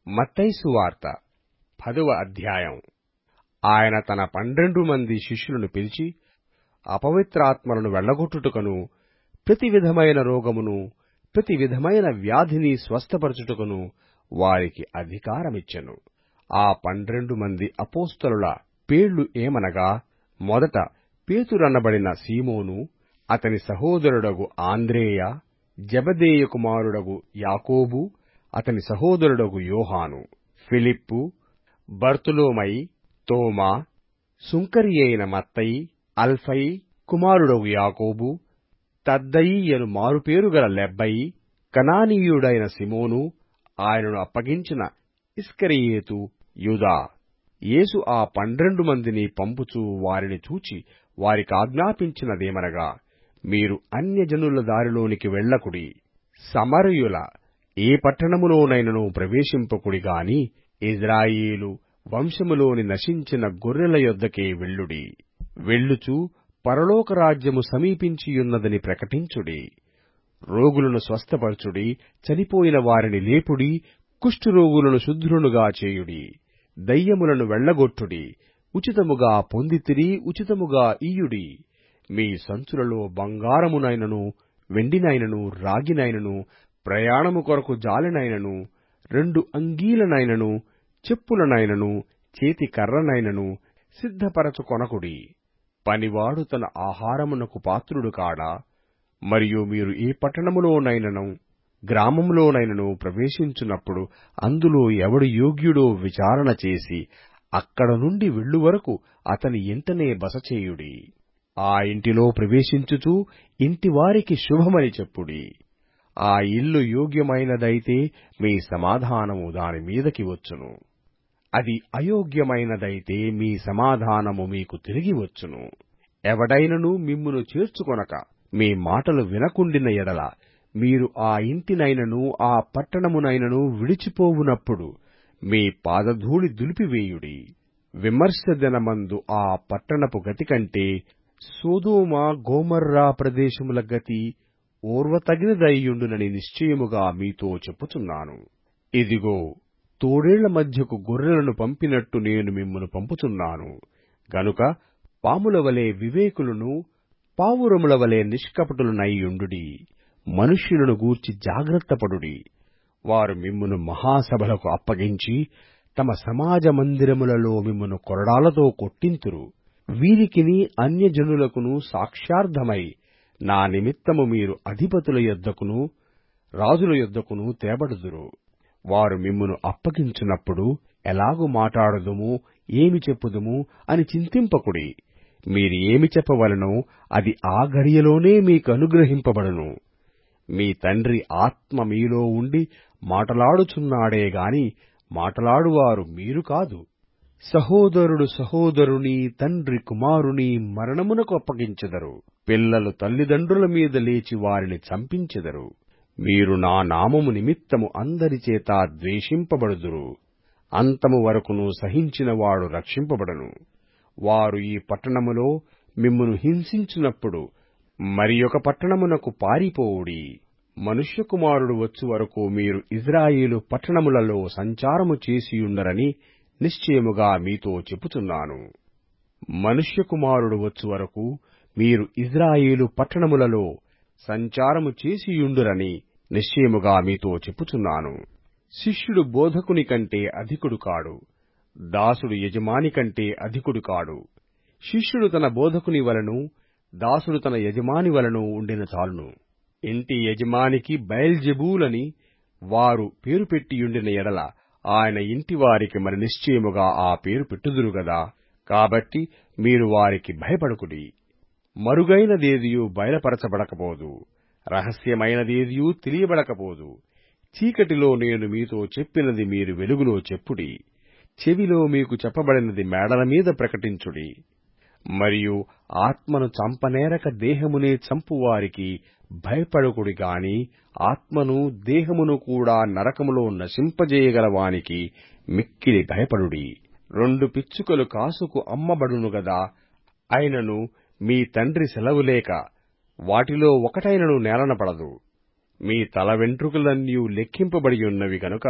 మత్తయి సువార్త పదవ అధ్యాయం ఆయన తన పన్నెండు మంది శిష్యులను పిలిచి అపవిత్రాత్మలను వెళ్లగొట్టుటకును ప్రతి విధమైన రోగమును ప్రతి విధమైన వ్యాధిని స్వస్థపరచుటకును వారికి అధికారమిచ్చెను ఆ పన్నెండు మంది అపోస్తలుల పేర్లు ఏమనగా మొదట పేతురనబడిన సీమోను అతని సహోదరుడగు ఆంద్రేయ జెబెదయి కుమారుడగు యాకోబు అతని సహోదరుడగు యోహాను ఫిలిప్పు బర్తులోమయి తోమా సుంకరియైన మత్తయి అల్ఫయి కుమారుడగు యాకోబు తద్దయి అను మారుపేరు గల లెబ్బయి కనానీయుడైన సిమోను ఆయనను అప్పగించిన ఇస్కరియేతు యూదా యేసు ఆ పన్నెండు మందిని పంపుచూ వారిని చూచి వారికాజ్ఞాపించినదేమనగా మీరు అన్యజనుల దారిలోనికి వెళ్ళకుడి సమరయుల ఏ పట్టణములోనైనను ప్రవేశింపకుడి గాని ఇజ్రాయేలు వంశములోని నశించిన గొర్రెల యొద్దకే వెళ్ళుడి వెళ్ళుచు పరలోక రాజ్యము సమీపించియున్నదని ప్రకటించుడి రోగులను స్వస్థపరచుడి చనిపోయిన వారిని లేపుడి కుష్ఠరోగులను శుద్ధులుగా చేయుడి దయ్యములను వెళ్లగొట్టుడి ఉచితముగా పొందితిరి ఉచితముగా ఇయ్యుడి మీ సంచులలో బంగారమునైనను వెండినైనను రాగినైనను ప్రయాణము కొరకు జాలెనైనను రెండు అంగీలనైనను చెప్పులనైనను చేతి కర్రనైనను సిద్ధపరచుకొనకుడి పనివాడు తన ఆహారమునకు పాత్రుడు కాడా మరియు మీరు ఏ పట్టణములోనైనను గ్రామములోనైనను ప్రవేశించున్నప్పుడు అందులో ఎవడు యోగ్యుడో విచారణ చేసి అక్కడ నుండి వెళ్ళు వరకు అతని ఇంటనే బస చేయుడి ఆ ఇంటిలో ప్రవేశించుచు ఇంటివారికి శుభమని చెప్పుడి ఆ ఇల్లు యోగ్యమైనదైతే మీ సమాధానము దాని మీదకి వచ్చును అది అయోగ్యమైనదైతే మీ సమాధానము మీకు తిరిగి వచ్చును ఎవడైనను మిమ్మును చేర్చుకొనక మీ మాటలు వినకుండిన ఎడల మీరు ఆ ఇంటినైనను ఆ పట్టణమునైనను విడిచిపోవునప్పుడు మీ పాదధూళి దులిపివేయుడి విమర్శ దినమందు ఆ పట్టణపు గతి కంటే సోదోమ గోమర్రా ప్రదేశముల గతి ఓర్వతగినదయ్యుండునని నిశ్చయముగా మీతో చెప్పుచున్నాను ఇదిగో తోడేళ్ల మధ్యకు గొర్రెలను పంపినట్టు నేను మిమ్మును పంపుచున్నాను గనుక పాముల వలె వివేకులను పావురముల వలె నిష్కపటులనైయుండుడి మనుష్యులను గూర్చి జాగ్రత్తపడుడి వారు మిమ్మును మహాసభలకు అప్పగించి తమ సమాజ మందిరములలో మిమ్మును కొరడాలతో కొట్టింతురు వీరికిని అన్యజనులకును సాక్ష్యార్థమై నా నిమిత్తము మీరు అధిపతుల యొద్దకును రాజుల యొద్దకును తేబడుదురు వారు మిమ్మును అప్పగించున్నప్పుడు ఎలాగు మాటాడుదుము ఏమి చెప్పుదుము అని చింతింపకుడి మీరు ఏమి చెప్పవలనో అది ఆ గడియలోనే మీకు అనుగ్రహింపబడును మీ తండ్రి ఆత్మ మీలో ఉండి మాటలాడుచున్నాడే గాని మాటలాడువారు మీరు కాదు సహోదరుడు సహోదరుని తండ్రి కుమారుని మరణమునకు అప్పగించెదరు పిల్లలు తల్లిదండ్రుల మీద లేచి వారిని చంపించెదరు మీరు నా నామము నిమిత్తము అందరి చేత ద్వేషింపబడుదురు అంతము వరకును సహించినవాడు రక్షింపబడను వారు ఈ పట్టణములో మిమ్మును హింసించినప్పుడు మరి ఒక పట్టణమునకు పారిపోవుడి మనుష్య కుమారుడు వచ్చు వరకు మీరు ఇజ్రాయేలు పట్టణములలో సంచారము చేసియుండరని నిశ్చయముగా మీతో చెప్పుచున్నాను మనుష్య కుమారుడు వచ్చు వరకు మీరు ఇజ్రాయేలు పట్టణములలో సంచారము చేసియుండురని నిశ్చయముగా మీతో చెప్పుచున్నాను శిష్యుడు బోధకుని కంటే అధికుడు కాడు దాసుడు యజమాని కంటే అధికుడు కాడు శిష్యుడు తన బోధకుని వలను దాసుడు తన యజమాని వలను ఉండిన చాలును ఇంటి యజమానికి బయల్జెబూలని వారు పేరు పెట్టియుండిన ఎడల ఆయన ఇంటి వారికి మరి నిశ్చయముగా ఆ పేరు పెట్టుదురు గదా కాబట్టి మీరు వారికి భయపడకుడి మరుగైనదేదియూ బయలుపరచబడకపోదు రహస్యమైనదేదియూ తెలియబడకపోదు చీకటిలో నేను మీతో చెప్పినది మీరు వెలుగులో చెప్పుడి చెవిలో మీకు చెప్పబడినది మేడల మీద ప్రకటించుడి మరియు ఆత్మను చంపనేరక దేహమునే చంపువారికి భయపడకుడి గాని ఆత్మను దేహమును కూడా నరకములో నశింపజేయగలవానికి మిక్కిలి భయపడుడి రెండు పిచ్చుకలు కాసుకు అమ్మబడును గదా అయినను మీ తండ్రి సెలవులేక వాటిలో ఒకటైనను నేలన పడదు మీ తల వెంట్రుకలన్నీ లెక్కింపబడి ఉన్నవి గనుక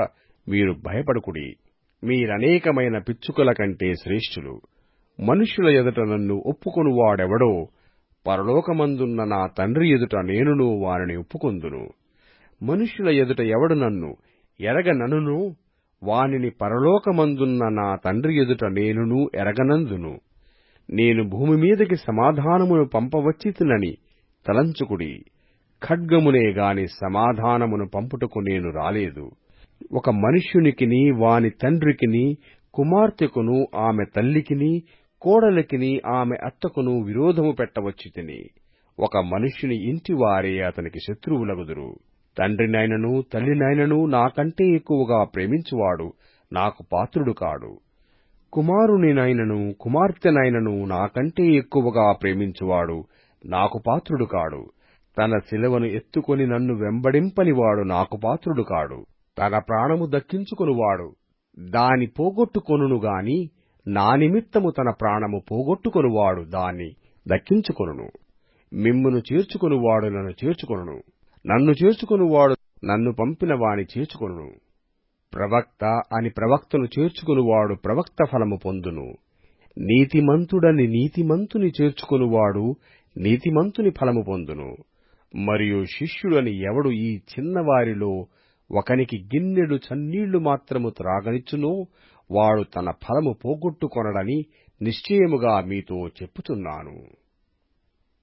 మీరు భయపడకుడి మీరనేకమైన పిచ్చుకల కంటే శ్రేష్ఠులు మనుష్యుల ఎదుట నన్ను ఒప్పుకొనువాడెవడో పరలోకమందున్న నా తండ్రి ఎదుట నేనును వానిని ఒప్పుకొందును మనుష్యుల ఎదుట ఎవడు నన్ను ఎరగననునో వానిని పరలోకమందున్న నా తండ్రి ఎదుట నేనును ఎరగనందును నేను భూమి మీదకి సమాధానమును పంపవచ్చితినని తలంచుకుడి ఖడ్గమునే గాని సమాధానమును పంపుటకు నేను రాలేదు ఒక మనుష్యునికిని వాని తండ్రికిని కుమార్తెకును ఆమె తల్లికిని కోడలికిని ఆమె అత్తకును విరోధము పెట్టవచ్చితిని ఒక మనుష్యుని ఇంటివారే అతనికి శత్రువులగుదురు తండ్రినైనను తల్లినైనను నాకంటే ఎక్కువగా ప్రేమించువాడు నాకు పాత్రుడు కాడు కుమారునినైనను కుమార్తెనైనను నాకంటే ఎక్కువగా ప్రేమించువాడు నాకు పాత్రుడు కాడు తన శిలవను ఎత్తుకొని నన్ను వెంబడింపనివాడు నాకు పాత్రుడు కాడు తన ప్రాణము దక్కించుకొనువాడు దాని పోగొట్టుకొనును గాని నా నిమిత్తము తన ప్రాణము పోగొట్టుకొనువాడు దాన్ని దక్కించుకొనును మిమ్మును చేర్చుకొనువాడు నన్ను చేర్చుకొనును నన్ను చేర్చుకొనువాడు నన్ను పంపిన వాని చేర్చుకొనును ప్రవక్త అని ప్రవక్తను చేర్చుకొనువాడు ప్రవక్త ఫలము పొందును నీతిమంతుడని నీతిమంతుని చేర్చుకొనువాడు నీతిమంతుని ఫలము పొందును మరియు శిష్యుడని ఎవడు ఈ చిన్నవారిలో ఒకనికి గిన్నెడు చన్నీళ్లు మాత్రము త్రాగనిచ్చునో వాడు తన ఫలము పోగొట్టుకొనడని నిశ్చయముగా మీతో చెప్పుచున్నాను